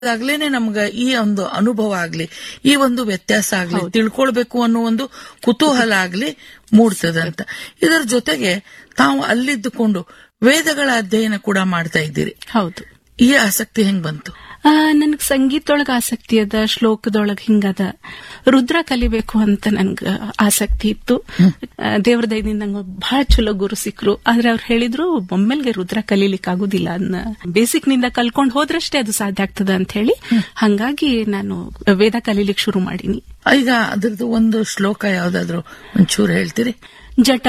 ಆಗ್ಲೇನೆ ನಮ್ಗ ಈ ಒಂದು ಅನುಭವ ಆಗ್ಲಿ ಈ ಒಂದು ವ್ಯತ್ಯಾಸ ಆಗ್ಲಿ ತಿಳ್ಕೊಳ್ಬೇಕು ಅನ್ನೋ ಒಂದು ಕುತೂಹಲ ಆಗ್ಲಿ ಮೂಡ್ತದಂತ ಇದರ ಜೊತೆಗೆ ತಾವು ಅಲ್ಲಿದ್ದುಕೊಂಡು ವೇದಗಳ ಅಧ್ಯಯನ ಕೂಡ ಮಾಡ್ತಾ ಇದ್ದೀರಿ ಹೌದು ಈ ಆಸಕ್ತಿ ಹೆಂಗ್ ಬಂತು ಆ, ನನ್ಗ್ ಸಂಗೀತದೊಳಗ ಆಸಕ್ತಿ ಅದ ಶ್ಲೋಕದೊಳಗ ಹಿಂಗದ ರುದ್ರ ಕಲಿಬೇಕು ಅಂತ ನನ್ಗ ಆಸಕ್ತಿ ಇತ್ತು ಆ, ದೇವ್ರ ದಯದಿಂದ ನಂಗೆ ಬಹಳ ಚಲೋ ಗುರು ಸಿಕ್ರು ಆದ್ರೆ ಅವ್ರು ಹೇಳಿದ್ರು ಒಮ್ಮೆಲ್ಗೆ ರುದ್ರ ಕಲೀಲಿಕ್ ಆಗುದಿಲ್ಲ ಅದನ್ನ ಬೇಸಿಕ್ ನಿಂದ ಕಲ್ಕೊಂಡ್ ಹೋದ್ರಷ್ಟೇ ಅದು ಸಾಧ್ಯ ಆಗ್ತದ ಅಂತ ಹೇಳಿ ಹಂಗಾಗಿ ನಾನು ವೇದ ಕಲೀಲಿಕ್ ಶುರು ಮಾಡೀನಿ ಈಗ ಅದ್ರದ್ದು ಒಂದು ಶ್ಲೋಕ ಯಾವ್ದಾದ್ರು ಒಂಚೂರು ಹೇಳ್ತೀರಿ ಜಟ